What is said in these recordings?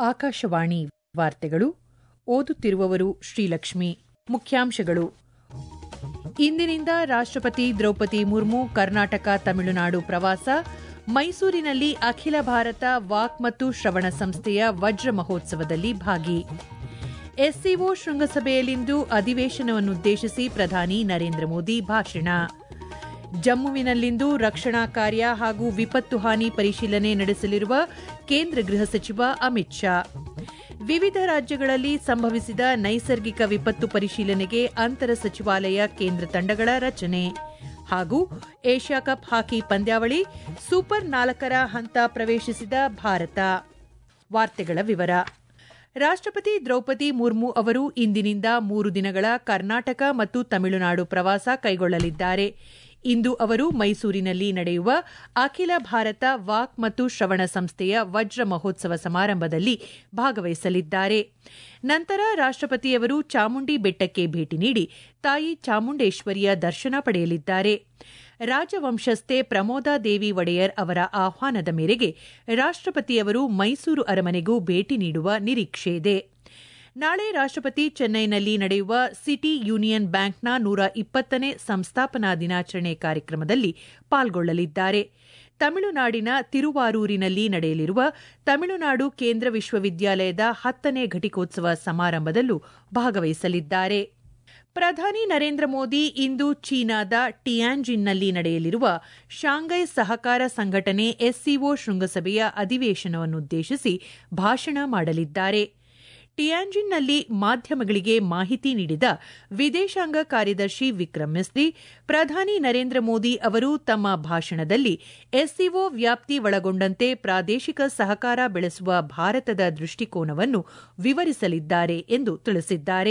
ಆಕಾಶವಾಣಿ ವಾರ್ತೆಗಳು ಓದುತ್ತಿರುವವರು ಶ್ರೀಲಕ್ಷ್ಮಿ ಮುಖ್ಯಾಂಶಗಳು ಇಂದಿನಿಂದ ರಾಷ್ಟ್ರಪತಿ ದ್ರೌಪದಿ ಮುರ್ಮು ಕರ್ನಾಟಕ ತಮಿಳುನಾಡು ಪ್ರವಾಸ ಮೈಸೂರಿನಲ್ಲಿ ಅಖಿಲ ಭಾರತ ವಾಕ್ ಮತ್ತು ಶ್ರವಣ ಸಂಸ್ಥೆಯ ವಜ್ರ ಮಹೋತ್ಸವದಲ್ಲಿ ಭಾಗಿ ಎಸ್ಸಿಒ ಶೃಂಗಸಭೆಯಲ್ಲಿಂದು ಅಧಿವೇಶನವನ್ನುದ್ದೇಶಿಸಿ ಪ್ರಧಾನಿ ನರೇಂದ್ರ ಮೋದಿ ಭಾಷಣ ಜಮ್ಮುವಿನಲ್ಲಿಂದು ರಕ್ಷಣಾ ಕಾರ್ಯ ಹಾಗೂ ವಿಪತ್ತು ಹಾನಿ ಪರಿಶೀಲನೆ ನಡೆಸಲಿರುವ ಕೇಂದ್ರ ಗೃಹ ಸಚಿವ ಅಮಿತ್ ಶಾ ವಿವಿಧ ರಾಜ್ಯಗಳಲ್ಲಿ ಸಂಭವಿಸಿದ ನೈಸರ್ಗಿಕ ವಿಪತ್ತು ಪರಿಶೀಲನೆಗೆ ಅಂತರ ಸಚಿವಾಲಯ ಕೇಂದ್ರ ತಂಡಗಳ ರಚನೆ ಹಾಗೂ ಏಷ್ಯಾ ಕಪ್ ಹಾಕಿ ಪಂದ್ಯಾವಳಿ ಸೂಪರ್ ನಾಲ್ಕರ ಹಂತ ಪ್ರವೇಶಿಸಿದ ಭಾರತ ವಾರ್ತೆಗಳ ವಿವರ ರಾಷ್ಟ್ರಪತಿ ದ್ರೌಪದಿ ಮುರ್ಮು ಅವರು ಇಂದಿನಿಂದ ಮೂರು ದಿನಗಳ ಕರ್ನಾಟಕ ಮತ್ತು ತಮಿಳುನಾಡು ಪ್ರವಾಸ ಕೈಗೊಳ್ಳಲಿದ್ದಾರೆ ಇಂದು ಅವರು ಮೈಸೂರಿನಲ್ಲಿ ನಡೆಯುವ ಅಖಿಲ ಭಾರತ ವಾಕ್ ಮತ್ತು ಶ್ರವಣ ಸಂಸ್ಥೆಯ ವಜ್ರ ಮಹೋತ್ಸವ ಸಮಾರಂಭದಲ್ಲಿ ಭಾಗವಹಿಸಲಿದ್ದಾರೆ ನಂತರ ರಾಷ್ಟ್ರಪತಿಯವರು ಚಾಮುಂಡಿ ಬೆಟ್ಟಕ್ಕೆ ಭೇಟಿ ನೀಡಿ ತಾಯಿ ಚಾಮುಂಡೇಶ್ವರಿಯ ದರ್ಶನ ಪಡೆಯಲಿದ್ದಾರೆ ರಾಜವಂಶಸ್ಥೆ ಪ್ರಮೋದಾದೇವಿ ಒಡೆಯರ್ ಅವರ ಆಹ್ವಾನದ ಮೇರೆಗೆ ರಾಷ್ಟ್ರಪತಿಯವರು ಮೈಸೂರು ಅರಮನೆಗೂ ಭೇಟಿ ನೀಡುವ ನಿರೀಕ್ಷೆಯಿದೆ ನಾಳೆ ರಾಷ್ಟ್ರಪತಿ ಚೆನ್ನೈನಲ್ಲಿ ನಡೆಯುವ ಸಿಟಿ ಯೂನಿಯನ್ ಬ್ಯಾಂಕ್ನ ನೂರ ಇಪ್ಪತ್ತನೇ ಸಂಸ್ಥಾಪನಾ ದಿನಾಚರಣೆ ಕಾರ್ಯಕ್ರಮದಲ್ಲಿ ಪಾಲ್ಗೊಳ್ಳಲಿದ್ದಾರೆ ತಮಿಳುನಾಡಿನ ತಿರುವಾರೂರಿನಲ್ಲಿ ನಡೆಯಲಿರುವ ತಮಿಳುನಾಡು ಕೇಂದ್ರ ವಿಶ್ವವಿದ್ಯಾಲಯದ ಹತ್ತನೇ ಘಟಿಕೋತ್ಸವ ಸಮಾರಂಭದಲ್ಲೂ ಭಾಗವಹಿಸಲಿದ್ದಾರೆ ಪ್ರಧಾನಿ ನರೇಂದ್ರ ಮೋದಿ ಇಂದು ಚೀನಾದ ಟಿಯಾನ್ಜಿನ್ನಲ್ಲಿ ನಡೆಯಲಿರುವ ಶಾಂಘೈ ಸಹಕಾರ ಸಂಘಟನೆ ಎಸ್ಸಿಒ ಶೃಂಗಸಭೆಯ ಅಧಿವೇಶನವನ್ನುದ್ದೇಶಿಸಿ ಭಾಷಣ ಮಾಡಲಿದ್ದಾರೆ ಟಿಯಾನ್ಜಿನ್ನಲ್ಲಿ ಮಾಧ್ಯಮಗಳಿಗೆ ಮಾಹಿತಿ ನೀಡಿದ ವಿದೇಶಾಂಗ ಕಾರ್ಯದರ್ಶಿ ವಿಕ್ರಮ್ ಮಿಸ್ರಿ ಪ್ರಧಾನಿ ನರೇಂದ್ರ ಮೋದಿ ಅವರು ತಮ್ಮ ಭಾಷಣದಲ್ಲಿ ಎಸ್ಸಿಒ ವ್ಯಾಪ್ತಿ ಒಳಗೊಂಡಂತೆ ಪ್ರಾದೇಶಿಕ ಸಹಕಾರ ಬೆಳೆಸುವ ಭಾರತದ ದೃಷ್ಟಿಕೋನವನ್ನು ವಿವರಿಸಲಿದ್ದಾರೆ ಎಂದು ತಿಳಿಸಿದ್ದಾರೆ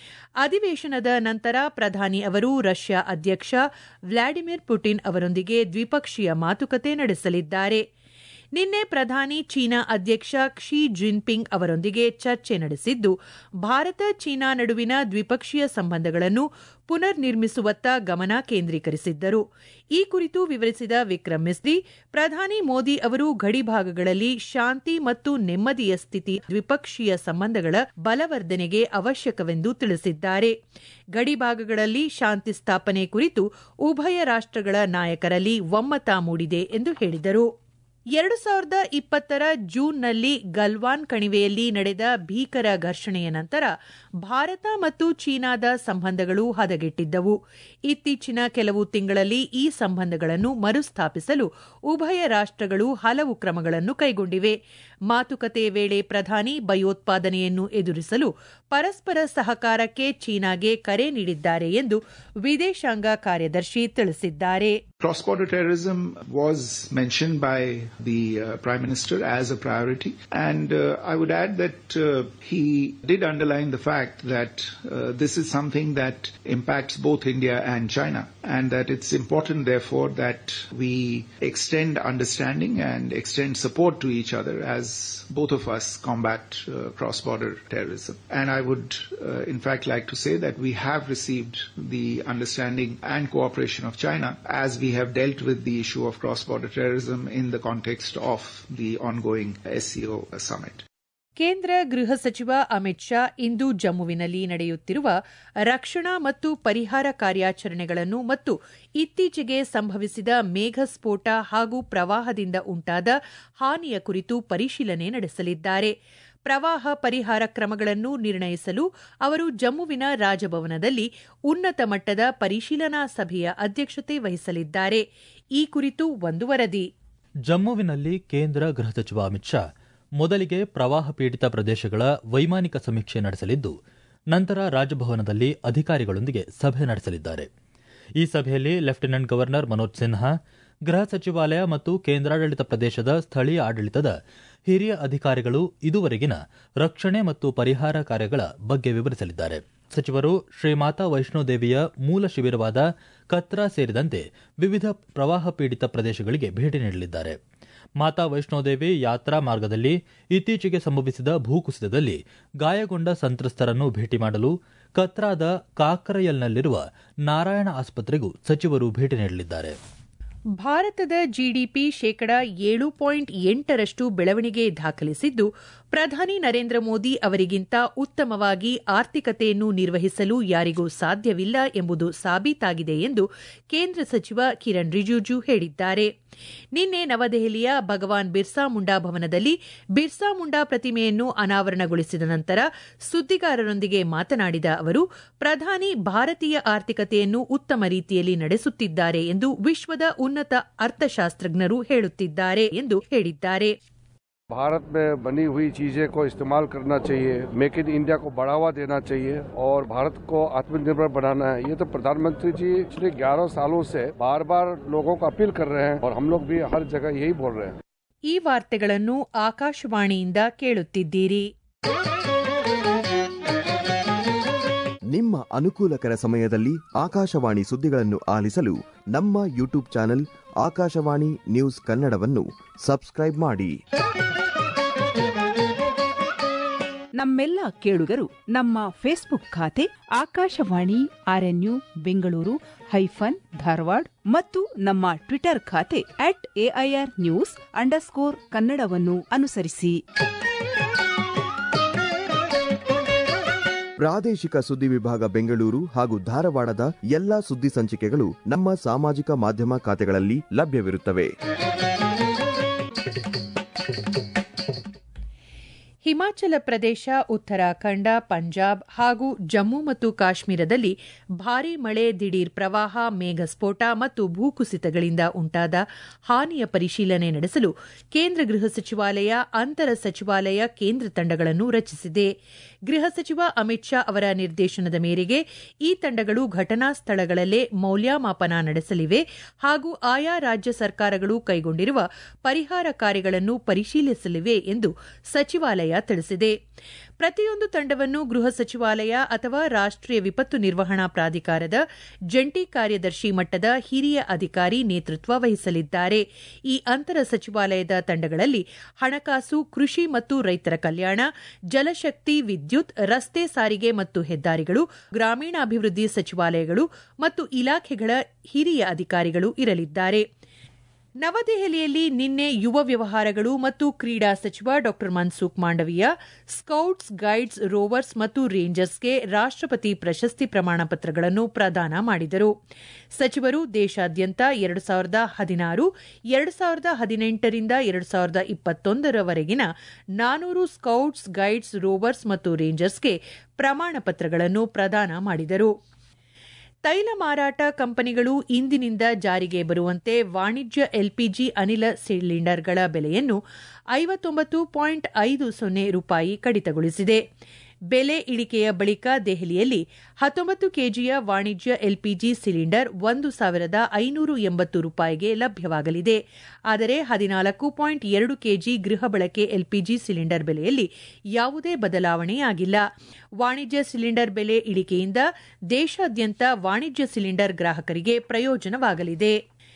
ಅಧಿವೇಶನದ ನಂತರ ಪ್ರಧಾನಿ ಅವರು ರಷ್ಯಾ ಅಧ್ಯಕ್ಷ ವ್ಲಾಡಿಮಿರ್ ಪುಟಿನ್ ಅವರೊಂದಿಗೆ ದ್ವಿಪಕ್ಷೀಯ ಮಾತುಕತೆ ನಡೆಸಲಿದ್ದಾರೆ ನಿನ್ನೆ ಪ್ರಧಾನಿ ಚೀನಾ ಅಧ್ಯಕ್ಷ ಕ್ಷಿ ಜಿನ್ಪಿಂಗ್ ಅವರೊಂದಿಗೆ ಚರ್ಚೆ ನಡೆಸಿದ್ದು ಭಾರತ ಚೀನಾ ನಡುವಿನ ದ್ವಿಪಕ್ಷೀಯ ಸಂಬಂಧಗಳನ್ನು ಪುನರ್ ನಿರ್ಮಿಸುವತ್ತ ಗಮನ ಕೇಂದ್ರೀಕರಿಸಿದ್ದರು ಈ ಕುರಿತು ವಿವರಿಸಿದ ವಿಕ್ರಮ್ ಮಿಸ್ರಿ ಪ್ರಧಾನಿ ಮೋದಿ ಅವರು ಗಡಿಭಾಗಗಳಲ್ಲಿ ಶಾಂತಿ ಮತ್ತು ನೆಮ್ಮದಿಯ ಸ್ಥಿತಿ ದ್ವಿಪಕ್ಷೀಯ ಸಂಬಂಧಗಳ ಬಲವರ್ಧನೆಗೆ ಅವಶ್ಯಕವೆಂದು ತಿಳಿಸಿದ್ದಾರೆ ಗಡಿಭಾಗಗಳಲ್ಲಿ ಶಾಂತಿ ಸ್ಥಾಪನೆ ಕುರಿತು ಉಭಯ ರಾಷ್ಟಗಳ ನಾಯಕರಲ್ಲಿ ಒಮ್ಮತ ಮೂಡಿದೆ ಎಂದು ಹೇಳಿದರು ಎರಡು ಸಾವಿರದ ಇಪ್ಪತ್ತರ ಜೂನ್ನಲ್ಲಿ ಗಲ್ವಾನ್ ಕಣಿವೆಯಲ್ಲಿ ನಡೆದ ಭೀಕರ ಘರ್ಷಣೆಯ ನಂತರ ಭಾರತ ಮತ್ತು ಚೀನಾದ ಸಂಬಂಧಗಳು ಹದಗೆಟ್ಟಿದ್ದವು ಇತ್ತೀಚಿನ ಕೆಲವು ತಿಂಗಳಲ್ಲಿ ಈ ಸಂಬಂಧಗಳನ್ನು ಮರುಸ್ಥಾಪಿಸಲು ಉಭಯ ರಾಷ್ಟಗಳು ಹಲವು ಕ್ರಮಗಳನ್ನು ಕೈಗೊಂಡಿವೆ ಮಾತುಕತೆ ವೇಳೆ ಪ್ರಧಾನಿ ಭಯೋತ್ಪಾದನೆಯನ್ನು ಎದುರಿಸಲು ಪರಸ್ಪರ ಸಹಕಾರಕ್ಕೆ ಚೀನಾಗೆ ಕರೆ ನೀಡಿದ್ದಾರೆ ಎಂದು ವಿದೇಶಾಂಗ ಕಾರ್ಯದರ್ಶಿ ತಿಳಿಸಿದ್ದಾರೆ Cross border terrorism was mentioned by the uh, Prime Minister as a priority, and uh, I would add that uh, he did underline the fact that this is something that impacts both India and China, and that it's important, therefore, that we extend understanding and extend support to each other as both of us combat cross border terrorism. And I would, in fact, like to say that we have received the understanding and cooperation of China as we have dealt with the issue of cross-border terrorism in the context of the ongoing SCO summit. ಕೇಂದ್ರ ಗೃಹ ಸಚಿವ ಅಮಿತ್ ಶಾ ಇಂದು ಜಮ್ಮುವಿನಲ್ಲಿ ನಡೆಯುತ್ತಿರುವ ರಕ್ಷಣಾ ಮತ್ತು ಪರಿಹಾರ ಕಾರ್ಯಾಚರಣೆಗಳನ್ನು ಮತ್ತು ಇತ್ತೀಚೆಗೆ ಸಂಭವಿಸಿದ ಮೇಘಸ್ಫೋಟ ಹಾಗೂ ಪ್ರವಾಹದಿಂದ ಉಂಟಾದ ಹಾನಿಯ ಕುರಿತು ಪರಿಶೀಲನೆ ನಡೆಸಲಿದ್ದಾರೆ ಪ್ರವಾಹ ಪರಿಹಾರ ಕ್ರಮಗಳನ್ನು ನಿರ್ಣಯಿಸಲು ಅವರು ಜಮ್ಮುವಿನ ರಾಜಭವನದಲ್ಲಿ ಉನ್ನತ ಮಟ್ಟದ ಪರಿಶೀಲನಾ ಸಭೆಯ ಅಧ್ಯಕ್ಷತೆ ವಹಿಸಲಿದ್ದಾರೆ ಈ ಕುರಿತು ಒಂದು ವರದಿ ಜಮ್ಮುವಿನಲ್ಲಿ ಕೇಂದ್ರ ಗೃಹ ಸಚಿವ ಅಮಿತ್ ಶಾ ಮೊದಲಿಗೆ ಪ್ರವಾಹ ಪೀಡಿತ ಪ್ರದೇಶಗಳ ವೈಮಾನಿಕ ಸಮೀಕ್ಷೆ ನಡೆಸಲಿದ್ದು ನಂತರ ರಾಜಭವನದಲ್ಲಿ ಅಧಿಕಾರಿಗಳೊಂದಿಗೆ ಸಭೆ ನಡೆಸಲಿದ್ದಾರೆ ಈ ಸಭೆಯಲ್ಲಿ ಲೆಫ್ಟಿನೆಂಟ್ ಗವರ್ನರ್ ಮನೋಜ್ ಸಿನ್ಹಾ ಗೃಹ ಸಚಿವಾಲಯ ಮತ್ತು ಕೇಂದ್ರಾಡಳಿತ ಪ್ರದೇಶದ ಸ್ಥಳೀಯ ಆಡಳಿತದ ಹಿರಿಯ ಅಧಿಕಾರಿಗಳು ಇದುವರೆಗಿನ ರಕ್ಷಣೆ ಮತ್ತು ಪರಿಹಾರ ಕಾರ್ಯಗಳ ಬಗ್ಗೆ ವಿವರಿಸಲಿದ್ದಾರೆ ಸಚಿವರು ಶ್ರೀಮಾತಾ ವೈಷ್ಣೋದೇವಿಯ ಮೂಲ ಶಿಬಿರವಾದ ಕತ್ರಾ ಸೇರಿದಂತೆ ವಿವಿಧ ಪ್ರವಾಹ ಪೀಡಿತ ಪ್ರದೇಶಗಳಿಗೆ ಭೇಟಿ ನೀಡಲಿದ್ದಾರೆ ಮಾತಾ ವೈಷ್ಣೋದೇವಿ ಯಾತ್ರಾ ಮಾರ್ಗದಲ್ಲಿ ಇತ್ತೀಚೆಗೆ ಸಂಭವಿಸಿದ ಭೂಕುಸಿತದಲ್ಲಿ ಗಾಯಗೊಂಡ ಸಂತ್ರಸ್ತರನ್ನು ಭೇಟಿ ಮಾಡಲು ಕತ್ರಾದ ಕಾಕರಯಲ್ನಲ್ಲಿರುವ ನಾರಾಯಣ ಆಸ್ಪತ್ರೆಗೂ ಸಚಿವರು ಭೇಟಿ ನೀಡಲಿದ್ದಾರೆ ಭಾರತದ ಜಿಡಿಪಿ ಶೇಕಡ ಏಳು ಪಾಯಿಂಟ್ ಎಂಟರಷ್ಟು ಬೆಳವಣಿಗೆ ದಾಖಲಿಸಿದ್ದು ಪ್ರಧಾನಿ ನರೇಂದ್ರ ಮೋದಿ ಅವರಿಗಿಂತ ಉತ್ತಮವಾಗಿ ಆರ್ಥಿಕತೆಯನ್ನು ನಿರ್ವಹಿಸಲು ಯಾರಿಗೂ ಸಾಧ್ಯವಿಲ್ಲ ಎಂಬುದು ಸಾಬೀತಾಗಿದೆ ಎಂದು ಕೇಂದ್ರ ಸಚಿವ ಕಿರಣ್ ರಿಜಿಜು ಹೇಳಿದ್ದಾರೆ ನಿನ್ನೆ ನವದೆಹಲಿಯ ಭಗವಾನ್ ಬಿರ್ಸಾ ಮುಂಡಾ ಭವನದಲ್ಲಿ ಬಿರ್ಸಾ ಮುಂಡಾ ಪ್ರತಿಮೆಯನ್ನು ಅನಾವರಣಗೊಳಿಸಿದ ನಂತರ ಸುದ್ದಿಗಾರರೊಂದಿಗೆ ಮಾತನಾಡಿದ ಅವರು ಪ್ರಧಾನಿ ಭಾರತೀಯ ಆರ್ಥಿಕತೆಯನ್ನು ಉತ್ತಮ ರೀತಿಯಲ್ಲಿ ನಡೆಸುತ್ತಿದ್ದಾರೆ ಎಂದು ವಿಶ್ವದ ಉನ್ನತ ಅರ್ಥಶಾಸ್ತ್ರಜ್ಞರು ಹೇಳುತ್ತಿದ್ದಾರೆ ಎಂದು ಹೇಳಿದ್ದಾರೆ भारत में बनी हुई चीजें को इस्तेमाल करना चाहिए मेक इन इंडिया को बढ़ावा देना चाहिए और भारत को आत्मनिर्भर बनाना है ये तो प्रधानमंत्री जी पिछले 11 सालों से बार बार लोगों को अपील कर रहे हैं और हम लोग भी हर जगह यही बोल रहे हैं ಈ ವಾರ್ತೆಗಳನ್ನು ಆಕಾಶವಾಣಿಯಿಂದ ಕೇಳುತ್ತಿದ್ದೀರಿ ನಿಮ್ಮ ಅನುಕೂಲಕರ ಸಮಯದಲ್ಲಿ ಆಕಾಶವಾಣಿ ಸುದ್ದಿಗಳನ್ನು ಆಲಿಸಲು ನಮ್ಮ ಯೂಟ್ಯೂಬ್ ಚಾನೆಲ್ ಆಕಾಶವಾಣಿ ನ್ಯೂಸ್ ಕನ್ನಡವನ್ನು ಸಬ್ಸ್ಕ್ರೈಬ್ ಮಾಡಿ ನಮ್ಮೆಲ್ಲ ಕೇಳುಗರು ನಮ್ಮ ಫೇಸ್ಬುಕ್ ಖಾತೆ ಆಕಾಶವಾಣಿ ಆರ್ಎನ್ಯು ಬೆಂಗಳೂರು ಹೈಫನ್ ಧಾರವಾಡ ಮತ್ತು ನಮ್ಮ ಟ್ವಿಟರ್ ಖಾತೆ ಅಟ್ ಎಐಆರ್ ನ್ಯೂಸ್ ಅಂಡರ್ಸ್ಕೋರ್ ಕನ್ನಡವನ್ನು ಅನುಸರಿಸಿ ಪ್ರಾದೇಶಿಕ ಸುದ್ದಿ ವಿಭಾಗ ಬೆಂಗಳೂರು ಹಾಗೂ ಧಾರವಾಡದ ಎಲ್ಲಾ ಸುದ್ದಿ ಸಂಚಿಕೆಗಳು ನಮ್ಮ ಸಾಮಾಜಿಕ ಮಾಧ್ಯಮ ಖಾತೆಗಳಲ್ಲಿ ಲಭ್ಯವಿರುತ್ತವೆ ಹಿಮಾಚಲ ಪ್ರದೇಶ ಉತ್ತರಾಖಂಡ ಪಂಜಾಬ್ ಹಾಗೂ ಜಮ್ಮು ಮತ್ತು ಕಾಶ್ಮೀರದಲ್ಲಿ ಭಾರೀ ಮಳೆ ದಿಢೀರ್ ಪ್ರವಾಹ ಮೇಘಸ್ಫೋಟ ಮತ್ತು ಭೂಕುಸಿತಗಳಿಂದ ಉಂಟಾದ ಹಾನಿಯ ಪರಿಶೀಲನೆ ನಡೆಸಲು ಕೇಂದ್ರ ಗೃಹ ಸಚಿವಾಲಯ ಅಂತರ ಸಚಿವಾಲಯ ಕೇಂದ್ರ ತಂಡಗಳನ್ನು ರಚಿಸಿದೆ ಗೃಹ ಸಚಿವ ಅಮಿತ್ ಶಾ ಅವರ ನಿರ್ದೇಶನದ ಮೇರೆಗೆ ಈ ತಂಡಗಳು ಘಟನಾ ಸ್ಥಳಗಳಲ್ಲೇ ಮೌಲ್ಯಮಾಪನ ನಡೆಸಲಿವೆ ಹಾಗೂ ಆಯಾ ರಾಜ್ಯ ಸರ್ಕಾರಗಳು ಕೈಗೊಂಡಿರುವ ಪರಿಹಾರ ಕಾರ್ಯಗಳನ್ನು ಪರಿಶೀಲಿಸಲಿವೆ ಎಂದು ಸಚಿವಾಲಯ ತಿಳಿಸಿದೆ ಪ್ರತಿಯೊಂದು ತಂಡವನ್ನು ಗೃಹ ಸಚಿವಾಲಯ ಅಥವಾ ರಾಷ್ಟೀಯ ವಿಪತ್ತು ನಿರ್ವಹಣಾ ಪ್ರಾಧಿಕಾರದ ಜಂಟಿ ಕಾರ್ಯದರ್ಶಿ ಮಟ್ಟದ ಹಿರಿಯ ಅಧಿಕಾರಿ ನೇತೃತ್ವ ವಹಿಸಲಿದ್ದಾರೆ ಈ ಅಂತರ ಸಚಿವಾಲಯದ ತಂಡಗಳಲ್ಲಿ ಹಣಕಾಸು ಕೃಷಿ ಮತ್ತು ರೈತರ ಕಲ್ಯಾಣ ಜಲಶಕ್ತಿ ವಿದ್ಯುತ್ ರಸ್ತೆ ಸಾರಿಗೆ ಮತ್ತು ಹೆದ್ದಾರಿಗಳು ಗ್ರಾಮೀಣಾಭಿವೃದ್ಧಿ ಸಚಿವಾಲಯಗಳು ಮತ್ತು ಇಲಾಖೆಗಳ ಹಿರಿಯ ಅಧಿಕಾರಿಗಳು ಇರಲಿದ್ದಾರೆ ನವದೆಹಲಿಯಲ್ಲಿ ನಿನ್ನೆ ಯುವ ವ್ಯವಹಾರಗಳು ಮತ್ತು ಕ್ರೀಡಾ ಸಚಿವ ಡಾ Mansukh Mandaviya scouts guides rovers ಮತ್ತು ರೇಂಜರ್ಸ್ಗೆ ರಾಷ್ಟಪತಿ ಪ್ರಶಸ್ತಿ ಪ್ರಮಾಣ ಪತ್ರಗಳನ್ನು ಪ್ರದಾನ ಮಾಡಿದರು ಸಚಿವರು ದೇಶಾದ್ಯಂತ ಎರಡು ಸಾವಿರದ ಹದಿನಾರು ಎರಡು ಸಾವಿರದ ಹದಿನೆಂಟರಿಂದ ಎರಡು ಸಾವಿರದ ಇಪ್ಪತ್ತೊಂದರವರೆಗಿನ ನಾನೂರು ಸ್ಕೌಟ್ಸ್ ಗೈಡ್ಸ್ ರೋವರ್ಸ್ ಮತ್ತು ರೇಂಜರ್ಸ್ಗೆ ಪ್ರಮಾಣ ಪತ್ರಗಳನ್ನು ಪ್ರದಾನ ಮಾಡಿದರು ತೈಲ ಮಾರಾಟ ಕಂಪನಿಗಳು ಇಂದಿನಿಂದ ಜಾರಿಗೆ ಬರುವಂತೆ ವಾಣಿಜ್ಯ ಎಲ್ಪಿಜಿ ಅನಿಲ ಸಿಲಿಂಡರ್ಗಳ ಬೆಲೆಯನ್ನು ಐವತ್ತೊಂಬತ್ತು ಪಾಯಿಂಟ್ ಐದು ಸೊನ್ನೆ ರೂಪಾಯಿ ಕಡಿತಗೊಳಿಸಿದೆ ಬೆಲೆ ಇಳಿಕೆಯ ಬಳಿಕ ದೆಹಲಿಯಲ್ಲಿ ಹತ್ತೊಂಬತ್ತು ಕೆಜಿಯ ವಾಣಿಜ್ಯ ಎಲ್ಪಿಜಿ ಸಿಲಿಂಡರ್ ಒಂದು ಸಾವಿರದ ಐನೂರು ಎಂಬತ್ತು ರೂಪಾಯಿಗೆ ಲಭ್ಯವಾಗಲಿದೆ ಆದರೆ ಹದಿನಾಲ್ಕು ಪಾಯಿಂಟ್ ಎರಡು ಕೆಜಿ ಗೃಹ ಬಳಕೆ ಎಲ್ಪಿಜಿ ಸಿಲಿಂಡರ್ ಬೆಲೆಯಲ್ಲಿ ಯಾವುದೇ ಬದಲಾವಣೆಯಾಗಿಲ್ಲ ವಾಣಿಜ್ಯ ಸಿಲಿಂಡರ್ ಬೆಲೆ ಇಳಿಕೆಯಿಂದ ದೇಶಾದ್ಯಂತ ವಾಣಿಜ್ಯ ಸಿಲಿಂಡರ್ ಗ್ರಾಹಕರಿಗೆ ಪ್ರಯೋಜನವಾಗಲಿದೆ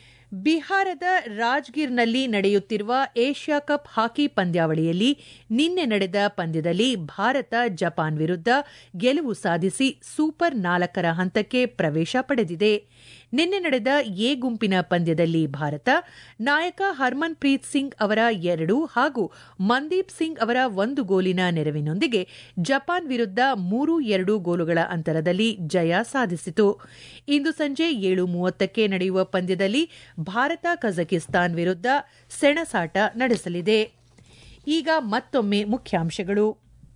ಬಿಹಾರದ ರಾಜ್ಗಿರ್ನಲ್ಲಿ ನಡೆಯುತ್ತಿರುವ ಏಷ್ಯಾ ಕಪ್ ಹಾಕಿ ಪಂದ್ಯಾವಳಿಯಲ್ಲಿ ನಿನ್ನೆ ನಡೆದ ಪಂದ್ಯದಲ್ಲಿ ಭಾರತ ಜಪಾನ್ ವಿರುದ್ಧ ಗೆಲುವು ಸಾಧಿಸಿ ಸೂಪರ್ ನಾಲ್ಕರ ಹಂತಕ್ಕೆ ಪ್ರವೇಶ ಪಡೆದಿದೆ ನಿನ್ನೆ ನಡೆದ ಎ ಗುಂಪಿನ ಪಂದ್ಯದಲ್ಲಿ ಭಾರತ ನಾಯಕ ಹರ್ಮನ್ ಪ್ರೀತ್ ಸಿಂಗ್ ಅವರ ಎರಡು ಹಾಗೂ ಮಂದೀಪ್ ಸಿಂಗ್ ಅವರ ಒಂದು ಗೋಲಿನ ನೆರವಿನೊಂದಿಗೆ ಜಪಾನ್ ವಿರುದ್ಧ ಮೂರು ಎರಡು ಗೋಲುಗಳ ಅಂತರದಲ್ಲಿ ಜಯ ಸಾಧಿಸಿತು ಇಂದು ಸಂಜೆ ಏಳು ಮೂವತ್ತಕ್ಕೆ ನಡೆಯುವ ಪಂದ್ಯದಲ್ಲಿ ಭಾರತ ಕಜಕಿಸ್ತಾನ್ ವಿರುದ್ಧ ಸೆಣಸಾಟ ನಡೆಸಲಿದೆ ಈಗ ಮತ್ತೊಮ್ಮೆ ಮುಖ್ಯಾಂಶಗಳು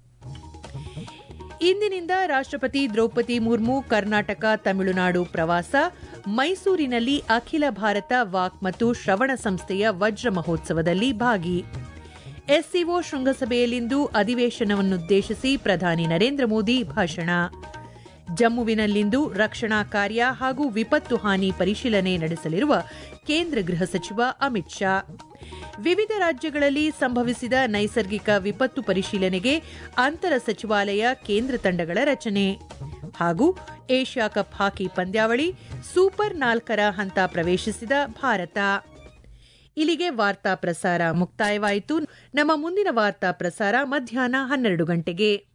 ಇಂದಿನಿಂದ ರಾಷ್ಟಪತಿ ದ್ರೌಪದಿ ಮುರ್ಮು ಕರ್ನಾಟಕ ತಮಿಳುನಾಡು ಪ್ರವಾಸ ಮೈಸೂರಿನಲ್ಲಿ ಅಖಿಲ ಭಾರತ ವಾಕ್ ಮತ್ತು ಶ್ರವಣ ಸಂಸ್ಥೆಯ ವಜ್ರ ಮಹೋತ್ಸವದಲ್ಲಿ ಭಾಗಿ ಎಸ್ಸಿಒ ಶೃಂಗಸಭೆಯಲ್ಲಿಂದು ಅಧಿವೇಶನವನ್ನುದ್ದೇಶಿಸಿ ಪ್ರಧಾನಿ ನರೇಂದ್ರ ಮೋದಿ ಭಾಷಣ ಜಮ್ಮುವಿನಲ್ಲಿಂದು ರಕ್ಷಣಾ ಕಾರ್ಯ ಹಾಗೂ ವಿಪತ್ತು ಹಾನಿ ಪರಿಶೀಲನೆ ನಡೆಸಲಿರುವ ಕೇಂದ್ರ ಗೃಹ ಸಚಿವ ಅಮಿತ್ ಶಾ ವಿವಿಧ ರಾಜ್ಯಗಳಲ್ಲಿ ಸಂಭವಿಸಿದ ನೈಸರ್ಗಿಕ ವಿಪತ್ತು ಪರಿಶೀಲನೆಗೆ ಅಂತರ ಸಚಿವಾಲಯ ಕೇಂದ್ರ ತಂಡಗಳ ರಚನೆ ಹಾಗೂ ಏಷ್ಯಾ ಕಪ್ ಹಾಕಿ ಪಂದ್ಯಾವಳಿ ಸೂಪರ್ ನಾಲ್ಕರ ಹಂತ ಪ್ರವೇಶಿಸಿದ ಭಾರತ ಇಲ್ಲಿಗೆ ವಾರ್ತಾ ಪ್ರಸಾರ ಮುಕ್ತಾಯವಾಯಿತು ನಮ್ಮ ಮುಂದಿನ ವಾರ್ತಾ ಪ್ರಸಾರ ಮಧ್ಯಾಹ್ನ ಹನ್ನೆರಡು ಗಂಟೆಗೆ